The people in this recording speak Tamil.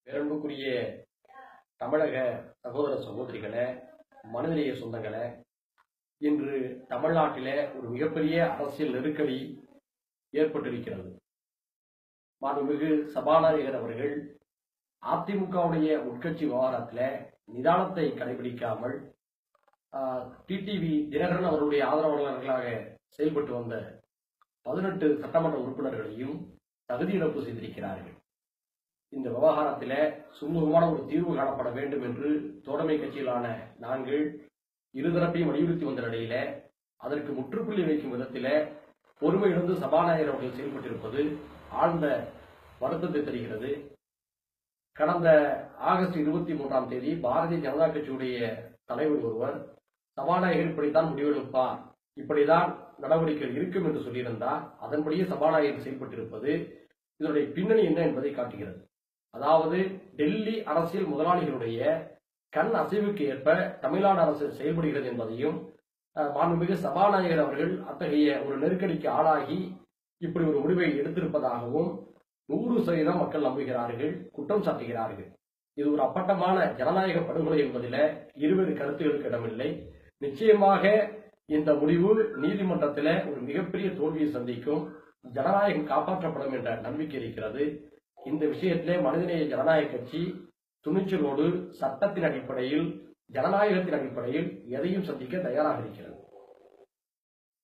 பேரன்புக்குரிய தமிழக சகோதர சகோதரிகளே மனிதநேய சொந்தங்களே இன்று தமிழ்நாட்டிலே ஒரு மிகப்பெரிய அரசியல் நெருக்கடி ஏற்பட்டிருக்கிறது மாண்புமிகு சபாநாயகர் அவர்கள் அதிமுகவுடைய உட்கட்சி விவகாரத்தில் நிதானத்தை கடைபிடிக்காமல் டிடிவி தினகரன் அவருடைய ஆதரவாளர்களாக செயல்பட்டு வந்த பதினெட்டு சட்டமன்ற உறுப்பினர்களையும் தகுதி இழப்பு செய்திருக்கிறார்கள் இந்த விவகாரத்தில சுமூகமான ஒரு தீர்வு காணப்பட வேண்டும் என்று தோழமை கட்சியிலான நாங்கள் இருதரப்பையும் வலியுறுத்தி வந்த நிலையில அதற்கு முற்றுப்புள்ளி வைக்கும் விதத்தில பொறுமையிழந்து சபாநாயகர் அவர்கள் செயல்பட்டிருப்பது ஆழ்ந்த வருத்தத்தை தருகிறது கடந்த ஆகஸ்ட் இருபத்தி மூன்றாம் தேதி பாரதிய ஜனதா கட்சியுடைய தலைவர் ஒருவர் சபாநாயகர் இப்படித்தான் முடிவெடுப்பார் இப்படிதான் நடவடிக்கைகள் இருக்கும் என்று சொல்லியிருந்தார் அதன்படியே சபாநாயகர் செயல்பட்டிருப்பது இதனுடைய பின்னணி என்ன என்பதை காட்டுகிறது அதாவது டெல்லி அரசியல் முதலாளிகளுடைய கண் அசைவுக்கு ஏற்ப தமிழ்நாடு அரசு செயல்படுகிறது என்பதையும் அஹ், மாண்புமிகு சபாநாயகர் அவர்கள் அத்தகைய ஒரு நெருக்கடிக்கு ஆளாகி இப்படி ஒரு முடிவை எடுத்திருப்பதாகவும் நூறு சதவீதம் மக்கள் நம்புகிறார்கள் குற்றம் சாட்டுகிறார்கள் இது ஒரு அப்பட்டமான ஜனநாயக படுகொலை என்பதில் இருவேறு கருத்துகளுக்கு இடமில்லை நிச்சயமாக இந்த முடிவு நீதிமன்றத்தில் ஒரு மிகப்பெரிய தோல்வியை சந்திக்கும் ஜனநாயகம் காப்பாற்றப்படும் என்ற நம்பிக்கை இருக்கிறது இந்த விஷயத்திலே மனிதநேய ஜனநாயக கட்சி துணிச்சலோடு சட்டத்தின் அடிப்படையில் ஜனநாயகத்தின் அடிப்படையில் எதையும் சந்திக்க தயாராக இருக்கிறது